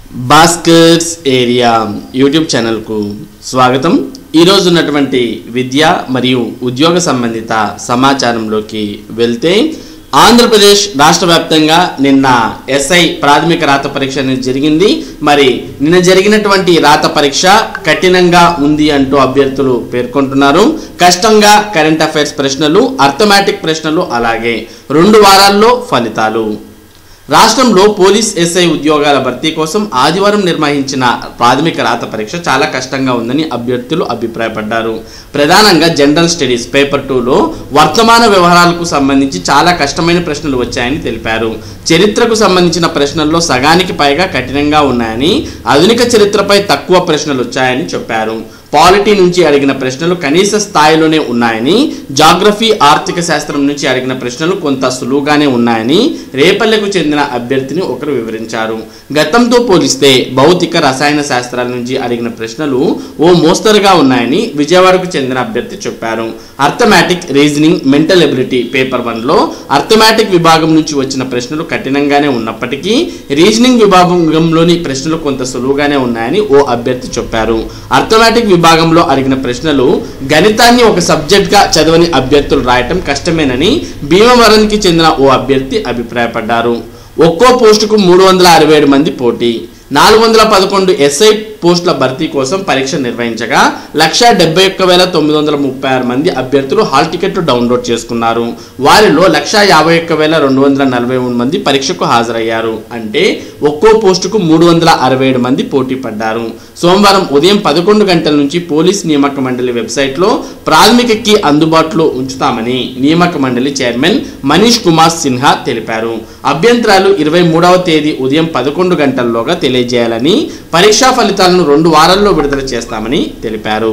Bhaskar's area YouTube ఛానల్కు స్వాగతం ఈరోజు ఉన్నటువంటి విద్య మరియు ఉద్యోగ సంబంధిత సమాచారంలోకి వెళ్తే ఆంధ్రప్రదేశ్ రాష్ట్ర వ్యాప్తంగా నిన్న ఎస్ఐ ప్రాథమిక రాత పరీక్ష అనేది జరిగింది మరి నిన్న జరిగినటువంటి రాత పరీక్ష కఠినంగా ఉంది అంటూ అభ్యర్థులు పేర్కొంటున్నారు కష్టంగా కరెంట్ అఫైర్స్ ప్రశ్నలు అర్థమాటిక్ ప్రశ్నలు అలాగే రెండు వారాల్లో ఫలితాలు రాష్ట్రంలో పోలీస్ ఎస్ఐ ఉద్యోగాల భర్తీ కోసం ఆదివారం నిర్వహించిన ప్రాథమిక రాత పరీక్ష చాలా కష్టంగా ఉందని అభ్యర్థులు అభిప్రాయపడ్డారు ప్రధానంగా జనరల్ స్టడీస్ పేపర్ టూలో వర్తమాన వ్యవహారాలకు సంబంధించి చాలా కష్టమైన ప్రశ్నలు వచ్చాయని తెలిపారు చరిత్రకు సంబంధించిన ప్రశ్నల్లో సగానికి పైగా కఠినంగా ఉన్నాయని ఆధునిక చరిత్రపై తక్కువ ప్రశ్నలు వచ్చాయని చెప్పారు పాలిటీ నుంచి అడిగిన ప్రశ్నలు కనీస స్థాయిలోనే ఉన్నాయని జాగ్రఫీ ఆర్థిక శాస్త్రం నుంచి అడిగిన ప్రశ్నలు కొంత సులువుగానే ఉన్నాయని రేపల్లెకు చెందిన అభ్యర్థిని ఒకరు వివరించారు గతంతో పోలిస్తే భౌతిక రసాయన శాస్త్రాల నుంచి అడిగిన ప్రశ్నలు ఓ మోస్తరుగా ఉన్నాయని విజయవాడకు చెందిన అభ్యర్థి చెప్పారు arithmetic reasoning mental ability paper వన్లో అర్థమాటిక్ విభాగం నుంచి వచ్చిన ప్రశ్నలు కఠినంగానే ఉన్నప్పటికీ రీజనింగ్ విభాగంలోని ప్రశ్నలు కొంత సులువుగానే ఉన్నాయని ఓ అభ్యర్థి చెప్పారు అర్థమాటిక్ విభాగంలో అడిగిన ప్రశ్నలు గణితాన్ని ఒక సబ్జెక్ట్గా చదవని అభ్యర్థులు రాయటం కష్టమేనని భీమవరంకి చెందిన ఓ అభ్యర్థి అభిప్రాయపడ్డారు ఒక్కో పోస్టుకు మూడు వందల అరవై ఏడు మంది పోటీ నాలుగు వందల పదకొండు ఎస్ఐ పోస్టుల భర్తీ కోసం పరీక్ష నిర్వహించగా లక్ష డెబ్బై ఒక్క వేల తొమ్మిది వందల ముప్పై ఆరు మంది అభ్యర్థులు హాల్ టికెట్లు డౌన్లోడ్ చేసుకున్నారు వారిలో లక్ష యాభై ఒక్క వేల రెండు వందల నలభై మూడు మంది పరీక్షకు హాజరయ్యారు అంటే ఒక్కో పోస్టుకు మూడు వందల అరవై ఏడు మంది పోటీ పడ్డారు సోమవారం ఉదయం పదకొండు గంటల నుంచి పోలీస్ నియామక మండలి వెబ్సైట్లో ప్రాథమిక కీ అందుబాటులో ఉంచుతామని నియామక మండలి చైర్మన్ మనీష్ కుమార్ సిన్హా తెలిపారు అభ్యంతరాలు ఇరవై మూడవ తేదీ ఉదయం పదకొండు గంటల్లోగా తెలియజేయాలని పరీక్షా ఫలితాలను రెండు వారాల్లో విడుదల చేస్తామని తెలిపారు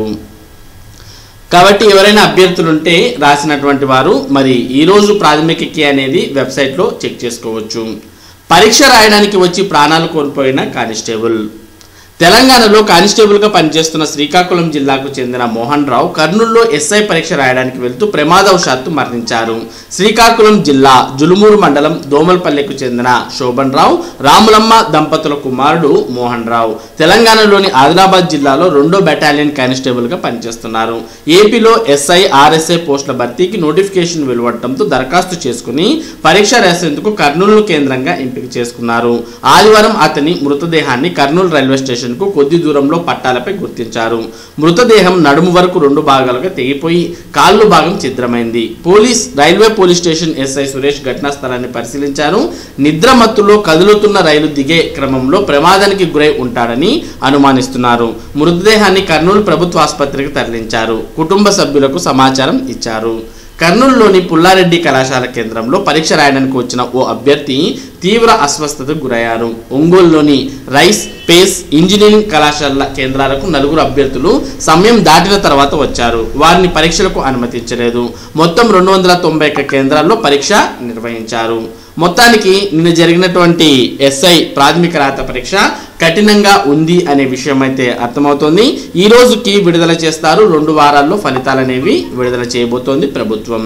కాబట్టి ఎవరైనా అభ్యర్థులు ఉంటే రాసినటువంటి వారు మరి ఈరోజు ప్రాథమిక కీ అనేది వెబ్సైట్లో చెక్ చేసుకోవచ్చు పరీక్ష రాయడానికి వచ్చి ప్రాణాలు కోల్పోయిన కానిస్టేబుల్ తెలంగాణలో కానిస్టేబుల్గా పనిచేస్తున్న శ్రీకాకుళం జిల్లాకు చెందిన మోహన్ రావు కర్నూలులో ఎస్ఐ పరీక్ష రాయడానికి వెళ్తూ ప్రమాదవశాత్తు మరణించారు శ్రీకాకుళం జిల్లా జులుమూరు మండలం దోమల్పల్లెకు చెందిన శోభన్ రావు రాములమ్మ దంపతుల కుమారుడు మోహన్ రావు తెలంగాణలోని ఆదిలాబాద్ జిల్లాలో రెండో బెటాలియన్ కానిస్టేబుల్గా పనిచేస్తున్నారు ఏపీలో ఎస్ఐ ఆర్ఎస్ఐ పోస్టుల భర్తీకి నోటిఫికేషన్ వెలువడటంతో దరఖాస్తు చేసుకుని పరీక్ష రాసేందుకు కర్నూలు కేంద్రంగా ఎంపిక చేసుకున్నారు ఆదివారం అతని మృతదేహాన్ని కర్నూలు రైల్వే స్టేషన్కు కొద్ది దూరంలో పట్టాలపై గుర్తించారు మృతదేహం నడుము వరకు రెండు భాగాలుగా తెగిపోయి కాళ్ళు భాగం ఛిద్రమైంది police railway police station SI Suresh ఘటనా స్థలాన్ని పరిశీలించారు నిద్రమత్తులో కదులుతున్న రైలు దిగే క్రమంలో ప్రమాదానికి గురై ఉంటాడని అనుమానిస్తున్నారు మృతదేహాన్ని కర్నూలు ప్రభుత్వ ఆసుపత్రికి తరలించారు కుటుంబ సభ్యులకు సమాచారం ఇచ్చారు కర్నూలులోని పుల్లారెడ్డి కళాశాల కేంద్రంలో పరీక్ష రాయడానికి వచ్చిన ఓ అభ్యర్థి తీవ్ర అస్వస్థతకు గురయ్యారు ఒంగోలులోని రైస్ పేస్ ఇంజనీరింగ్ కళాశాల కేంద్రాలకు నలుగురు అభ్యర్థులు సమయం దాటిన తర్వాత వచ్చారు వారిని పరీక్షలకు అనుమతించలేదు మొత్తం రెండు వందల తొంభై ఒక్క కేంద్రాల్లో పరీక్ష నిర్వహించారు మొత్తానికి నిన్న జరిగినటువంటి ఎస్ఐ ప్రాథమిక రాత పరీక్ష కఠినంగా ఉంది అనే విషయం అయితే అర్థమవుతోంది ఈ రోజుకి విడుదల చేస్తారు రెండు వారాల్లో ఫలితాలు అనేవి విడుదల చేయబోతోంది ప్రభుత్వం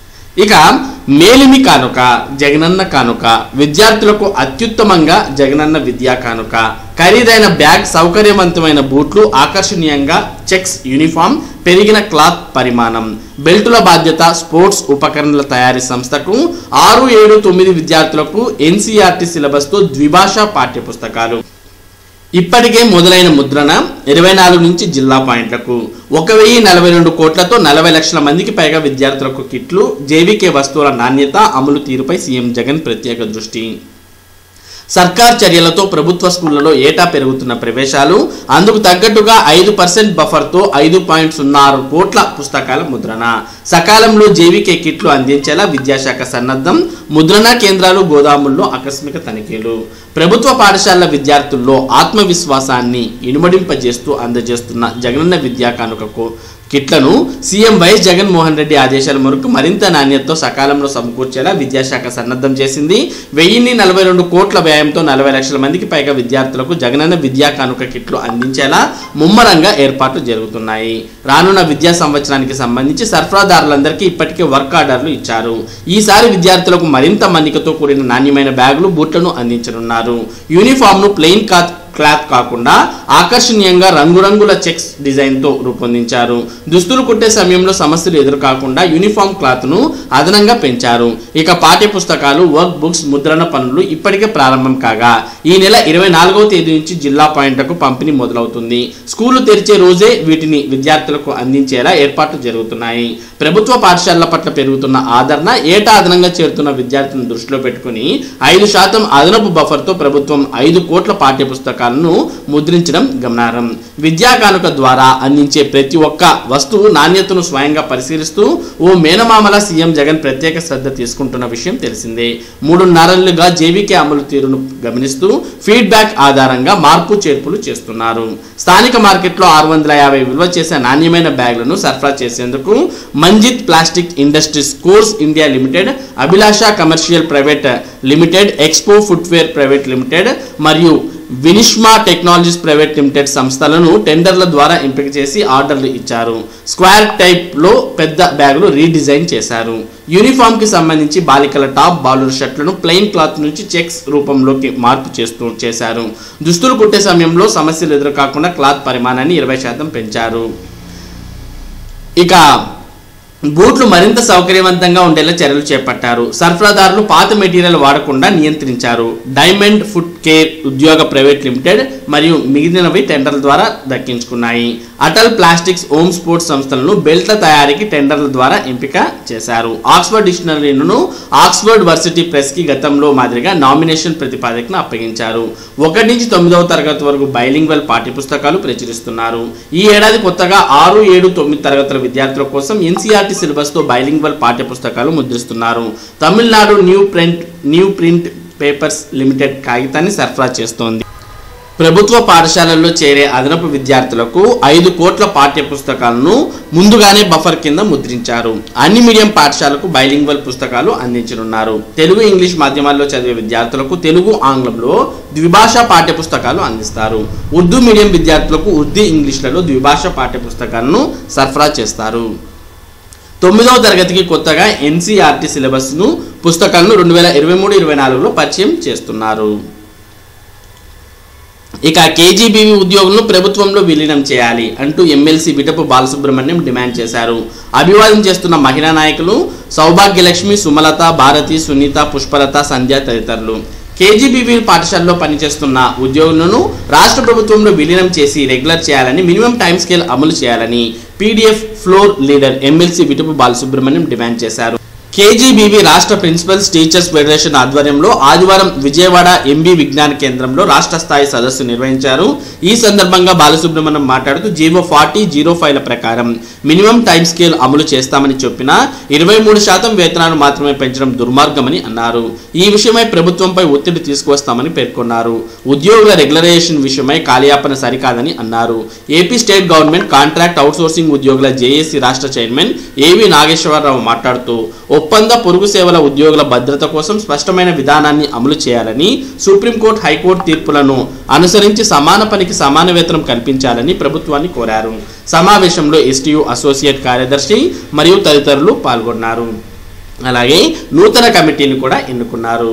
ఇక మేలిమి కానుక జగనన్న కానుక విద్యార్థులకు అత్యుత్తమంగా జగనన్న విద్యా కానుక ఖరీదైన బ్యాగ్ సౌకర్యవంతమైన బూట్లు ఆకర్షణీయంగా చెక్స్ యూనిఫామ్ పెరిగిన క్లాత్ పరిమాణం బెల్టుల బాధ్యత స్పోర్ట్స్ ఉపకరణల తయారీ సంస్థకు ఆరు ఏడు తొమ్మిది విద్యార్థులకు ఎన్సీఆర్టీ సిలబస్తో ద్విభాషా పాఠ్యపుస్తకాలు ఇప్పటికే మొదలైన ముద్రణ ఇరవై నాలుగు నుంచి జిల్లా పాయింట్లకు ఒక వెయ్యి నలభై రెండు కోట్లతో నలభై లక్షల మందికి పైగా విద్యార్థులకు కిట్లు జేవీకే వస్తువుల నాణ్యత అమలు తీరుపై సీఎం జగన్ ప్రత్యేక దృష్టి సర్కార్ చర్యలతో ప్రభుత్వ స్కూళ్లలో ఏటా పెరుగుతున్న ప్రవేశాలు అందుకు తగ్గట్టుగా ఐదు పర్సెంట్ బఫర్తో ఐదు పాయింట్ సున్నా ఆరు కోట్ల పుస్తకాల ముద్రణ సకాలంలో జేవీకే కిట్లు అందించేలా విద్యాశాఖ సన్నద్ధం ముద్రణ కేంద్రాలు గోదాముల్లో ఆకస్మిక తనిఖీలు ప్రభుత్వ పాఠశాలల విద్యార్థుల్లో ఆత్మవిశ్వాసాన్ని ఇనుమడింపజేస్తూ అందజేస్తున్న జగనన్న విద్యా కానుకకు కిట్లను సీఎం వైఎస్ జగన్మోహన్ రెడ్డి ఆదేశాల మేరకు మరింత నాణ్యతతో సకాలంలో సమకూర్చేలా విద్యాశాఖ సన్నద్ధం చేసింది వెయ్యిన్ని నలభై రెండు కోట్ల వ్యయంతో నలభై లక్షల మందికి పైగా విద్యార్థులకు జగనన్న విద్యా కానుక కిట్లు అందించేలా ముమ్మరంగా ఏర్పాట్లు జరుగుతున్నాయి రానున్న విద్యా సంవత్సరానికి సంబంధించి సరఫరాదారులందరికీ ఇప్పటికే వర్క్ ఆర్డర్లు ఇచ్చారు ఈసారి విద్యార్థులకు మరింత మన్నికతో కూడిన నాణ్యమైన బ్యాగులు బూట్లను అందించనున్నారు యూనిఫామ్ను ప్లెయిన్ క్లాత్ క్లాత్ కాకుండా ఆకర్షణీయంగా రంగురంగుల చెక్స్ డిజైన్తో రూపొందించారు దుస్తులు కుట్టే సమయంలో సమస్యలు ఎదురు కాకుండా యూనిఫామ్ క్లాత్ను అదనంగా పెంచారు ఇక పాఠ్య పుస్తకాలు వర్క్ బుక్స్ ముద్రణ పనులు ఇప్పటికే ప్రారంభం కాగా ఈ నెల ఇరవై నాలుగవ తేదీ నుంచి జిల్లా పాయింట్లకు పంపిణీ మొదలవుతుంది స్కూలు తెరిచే రోజే వీటిని విద్యార్థులకు అందించేలా ఏర్పాట్లు జరుగుతున్నాయి ప్రభుత్వ పాఠశాలల పట్ల పెరుగుతున్న ఆదరణ ఏటా అదనంగా చేరుతున్న విద్యార్థులను దృష్టిలో పెట్టుకుని ఐదు శాతం అదనపు బఫర్తో ప్రభుత్వం ఐదు కోట్ల పాఠ్య పుస్తకాలను ముద్రించడం గమనార్హం విద్యా కానుక ద్వారా అందించే ప్రతి ఒక్క వస్తువు నాణ్యతను స్వయంగా పరిశీలిస్తూ ఓ మేనమామల సీఎం జగన్ ప్రత్యేక శ్రద్ధ తీసుకుంటున్న విషయం తెలిసిందే మూడున్నరలుగా జేవీకే అమలు తీరును గమనిస్తూ ఫీడ్బ్యాక్ ఆధారంగా మార్పు చేర్పులు చేస్తున్నారు స్థానిక మార్కెట్లో ఆరు వందల యాభై విలువ చేసే నాణ్యమైన బ్యాగులను సరఫరా చేసేందుకు Manjit plastic industries course India limited Abhilasha commercial private limited expo footwear private limited మరియు వినిష్మా టెక్నాలజీస్ ప్రైవేట్ లిమిటెడ్ సంస్థలను టెండర్ల ద్వారా ఎంపిక చేసి ఆర్డర్లు ఇచ్చారు స్క్వేర్ టైప్లో పెద్ద బ్యాగులు రీడిజైన్ చేశారు యూనిఫామ్కి సంబంధించి బాలికల టాప్ బాలుల షర్ట్లను ప్లెయిన్ క్లాత్ నుంచి చెక్స్ రూపంలోకి మార్పు చేస్తూ చేశారు దుస్తులు కుట్టే సమయంలో సమస్యలు ఎదురు కాకుండా క్లాత్ పరిమాణాన్ని ఇరవై శాతం పెంచారు ఇక బూట్లు మరింత సౌకర్యవంతంగా ఉండేలా చర్యలు చేపట్టారు సరఫరాదారులు పాత మెటీరియల్ వాడకుండా నియంత్రించారు డైమండ్ ఫుడ్ కేర్ ఉద్యోగ ప్రైవేట్ లిమిటెడ్ మరియు మిగిలినవి టెండర్ల ద్వారా దక్కించుకున్నాయి అటల్ ప్లాస్టిక్స్ హోమ్ స్పోర్ట్స్ సంస్థలను బెల్ట్ల తయారీకి టెండర్ల ద్వారా ఎంపిక చేశారు ఆక్స్ఫర్డ్ డిక్షనరీను ఆక్స్ఫర్డ్ వర్సిటీ ప్రెస్కి గతంలో మాదిరిగా నామినేషన్ ప్రతిపాదకను అప్పగించారు ఒకటి నుంచి తొమ్మిదవ తరగతి వరకు బైలింగ్వెల్ పాఠ్యపుస్తకాలు ప్రచురిస్తున్నారు ఈ ఏడాది కొత్తగా ఆరు ఏడు తొమ్మిది తరగతుల విద్యార్థుల కోసం ఎన్సీఆర్టీ సిలబస్తో బైలింగ్వల్ పాఠ్యపుస్తకాలు ముద్రిస్తున్నారు Tamil Nadu new print new print papers limited కాగితాన్ని సరఫరా చేస్తోంది ప్రభుత్వ పాఠశాలల్లో చేరే అదనపు విద్యార్థులకు ఐదు కోట్ల పాఠ్య పుస్తకాలను ముందుగానే బఫర్ కింద ముద్రించారు అన్ని మీడియం పాఠశాలకు బైలింగ్వల్ పుస్తకాలు అందించనున్నారు తెలుగు ఇంగ్లీష్ మాధ్యమాల్లో చదివే విద్యార్థులకు తెలుగు ఆంగ్లంలో ద్విభాషా పాఠ్య పుస్తకాలు అందిస్తారు ఉర్దూ మీడియం విద్యార్థులకు ఉర్దూ ఇంగ్లీష్లలో ద్విభాషా పాఠ్య పుస్తకాలను సరఫరా చేస్తారు తొమ్మిదవ తరగతికి కొత్తగా ఎన్సీఆర్టీ సిలబస్ను పుస్తకాలను రెండు వేల ఇరవై మూడు ఇరవై నాలుగులో పరిచయం చేస్తున్నారు ఇక కేజీబీవీ ఉద్యోగులను ప్రభుత్వంలో విలీనం చేయాలి అంటూ ఎమ్మెల్సీ విటపు బాలసుబ్రహ్మణ్యం డిమాండ్ చేశారు అభివాదం చేస్తున్న మహిళా నాయకులు సౌభాగ్యలక్ష్మి సుమలత భారతి సునీత పుష్పలత సంధ్య తదితరులు కేజీబీవీ పాఠశాలలో పనిచేస్తున్న ఉద్యోగులను రాష్ట్ర ప్రభుత్వంలో విలీనం చేసి రెగ్యులర్ చేయాలని మినిమం టైం స్కేల్ అమలు చేయాలని PDF floor leader MLC Vitapu Balasubrahmanyam demand చేశారు కేజీబీవీ రాష్ట్ర ప్రిన్సిపల్స్ టీచర్స్ ఫెడరేషన్ ఆధ్వర్యంలో ఆదివారం విజయవాడ ఎంబీ విజ్ఞాన కేంద్రంలో రాష్ట్ర స్థాయి సదస్సు నిర్వహించారు ఈ సందర్భంగా బాలసుబ్రహ్మణ్యం మాట్లాడుతూ జీవో ఫార్టీ జీరో ఫైవ్ల ప్రకారం మినిమం టైం స్కేల్ అమలు చేస్తామని చెప్పినా ఇరవై మూడు శాతం వేతనాలు మాత్రమే పెంచడం దుర్మార్గమని అన్నారు ఈ విషయమై ప్రభుత్వంపై ఒత్తిడి తీసుకువస్తామని పేర్కొన్నారు ఉద్యోగుల రెగ్యులరైజేషన్ విషయమై కాలయాపన సరికాదని అన్నారు AP state government contract outsourcing ఉద్యోగుల జేఏసీ రాష్ట్ర చైర్మన్ ఏవి నాగేశ్వరరావు మాట్లాడుతూ ఒప్పంద పొరుగు సేవల ఉద్యోగుల భద్రత కోసం స్పష్టమైన విధానాన్ని అమలు చేయాలని సుప్రీంకోర్టు హైకోర్టు తీర్పులను అనుసరించి సమాన పనికి సమాన వేతనం కల్పించాలని ప్రభుత్వాన్ని కోరారు సమావేశంలో ఎస్టీయూ అసోసియేట్ కార్యదర్శి మరియు తదితరులు పాల్గొన్నారు అలాగే నూతన కమిటీని కూడా ఎన్నుకున్నారు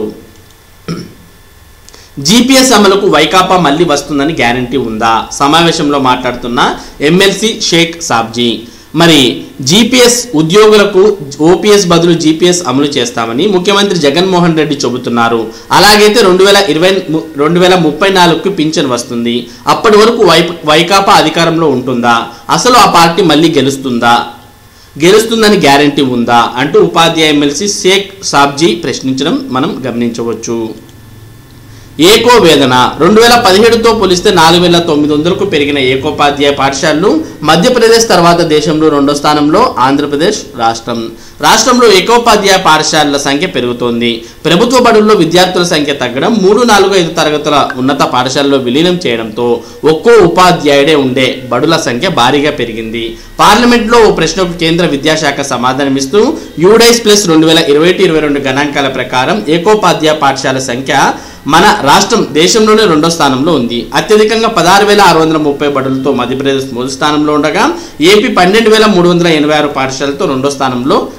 జీపీఎస్ అమలుకు వైకాపా మళ్ళీ వస్తుందని గ్యారంటీ ఉందా సమావేశంలో మాట్లాడుతున్న ఎమ్మెల్సీ షేక్ సాబ్జీ మరి జీపీఎస్ ఉద్యోగులకు ఓపీఎస్ బదులు జీపీఎస్ అమలు చేస్తామని ముఖ్యమంత్రి జగన్మోహన్ రెడ్డి చెబుతున్నారు అలాగైతే రెండు వేల ఇరవై రెండు వేల ముప్పై నాలుగుకి పింఛన్ వస్తుంది అప్పటి వరకు వై వైకాపా అధికారంలో ఉంటుందా అసలు ఆ పార్టీ మళ్ళీ గెలుస్తుందా గెలుస్తుందని గ్యారంటీ ఉందా అంటూ ఉపాధ్యాయ ఎమ్మెల్సీ షేక్ సాబ్జీ ప్రశ్నించడం మనం గమనించవచ్చు ఏకో వేదన రెండు వేల పదిహేడుతో పోలిస్తే నాలుగు వేల తొమ్మిది వందలకు పెరిగిన ఏకోపాధ్యాయ పాఠశాలలు మధ్యప్రదేశ్ తర్వాత దేశంలో రెండో స్థానంలో ఆంధ్రప్రదేశ్ రాష్ట్రం రాష్ట్రంలో ఏకోపాధ్యాయ పాఠశాలల సంఖ్య పెరుగుతోంది ప్రభుత్వ బడుల్లో విద్యార్థుల సంఖ్య తగ్గడం మూడు నాలుగు ఐదు తరగతుల ఉన్నత పాఠశాలలో విలీనం చేయడంతో ఒక్కో ఉపాధ్యాయుడే ఉండే బడుల సంఖ్య భారీగా పెరిగింది పార్లమెంట్లో ఓ ప్రశ్నకు కేంద్ర విద్యాశాఖ సమాధానమిస్తూ యూడైస్ ప్లస్ రెండు వేల ఇరవై ఒకటి ఇరవై రెండు గణాంకాల ప్రకారం ఏకోపాధ్యాయ పాఠశాల సంఖ్య మన రాష్ట్రం దేశంలోనే రెండో స్థానంలో ఉంది అత్యధికంగా పదహారు వేల ఆరు వందల ముప్పై బడులతో మధ్యప్రదేశ్ మొదటి స్థానంలో ఉండగా ఏపీ పన్నెండు వేల మూడు వందల ఎనభై ఆరు పాఠశాలతో రెండో స్థానంలో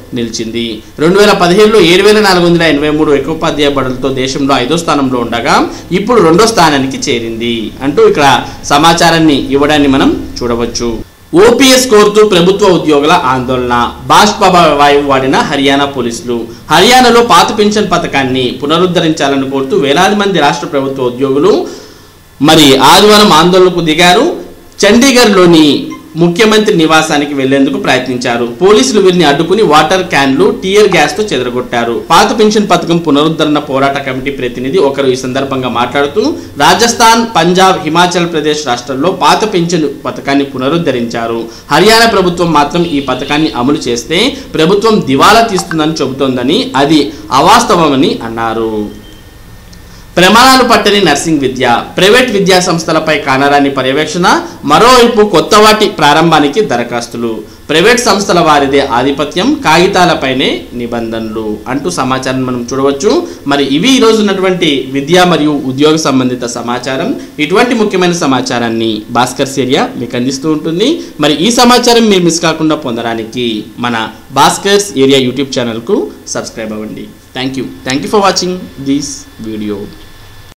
నిలిచింది రెండు వేల పదిహేడులో ఏడు వేల నాలుగు వందల ఎనభై మూడు ఏకోపాధ్యాయ బడులతో దేశంలో ఐదో స్థానంలో ఉండగా ఇప్పుడు రెండో స్థానానికి చేరింది అంటూ ఇక్కడ సమాచారాన్ని ఇవ్వడాన్ని మనం చూడవచ్చు ఓపీఎస్ కోరుతూ ప్రభుత్వ ఉద్యోగుల ఆందోళన బాష్ప వాయువు వాడిన హర్యానా పోలీసులు హర్యానాలో పాత పెన్షన్ పథకాన్ని పునరుద్ధరించాలని కోరుతూ వేలాది మంది రాష్ట్ర ప్రభుత్వ ఉద్యోగులు మరి ఆదివారం ఆందోళనకు దిగారు చండీగఢ్లోని ముఖ్యమంత్రి నివాసానికి వెళ్లేందుకు ప్రయత్నించారు పోలీసులు వీరిని అడ్డుకుని వాటర్ క్యాన్లు టీయర్ గ్యాస్ తో చెదరగొట్టారు పాత పెన్షన్ పథకం పునరుద్ధరణ పోరాట కమిటీ ప్రతినిధి ఒకరు ఈ సందర్భంగా మాట్లాడుతూ రాజస్థాన్ పంజాబ్ హిమాచల్ ప్రదేశ్ రాష్ట్రాల్లో పాత పెన్షన్ పథకాన్ని పునరుద్ధరించారు హర్యానా ప్రభుత్వం మాత్రం ఈ పథకాన్ని అమలు చేస్తే ప్రభుత్వం దివాలా తీస్తుందని చెబుతోందని అది అవాస్తవమని అన్నారు ప్రమాణాలు పట్టని నర్సింగ్ విద్య ప్రైవేట్ విద్యా సంస్థలపై కానరాని పర్యవేక్షణ మరోవైపు కొత్త వాటి ప్రారంభానికి దరఖాస్తులు ప్రైవేట్ సంస్థల వారిదే ఆధిపత్యం కాగితాలపైనే నిబంధనలు అంటూ సమాచారం మనం చూడవచ్చు మరి ఇవి ఈరోజు ఉన్నటువంటి విద్య మరియు ఉద్యోగ సంబంధిత సమాచారం ఇటువంటి ముఖ్యమైన సమాచారాన్ని భాస్కర్ ఏరియా మీకు అందిస్తూ ఉంటుంది మరి ఈ సమాచారం మీరు మిస్ కాకుండా పొందడానికి మన భాస్కర్స్ ఏరియా యూట్యూబ్ ఛానల్కు సబ్స్క్రైబ్ అవ్వండి thank you thank you for watching this video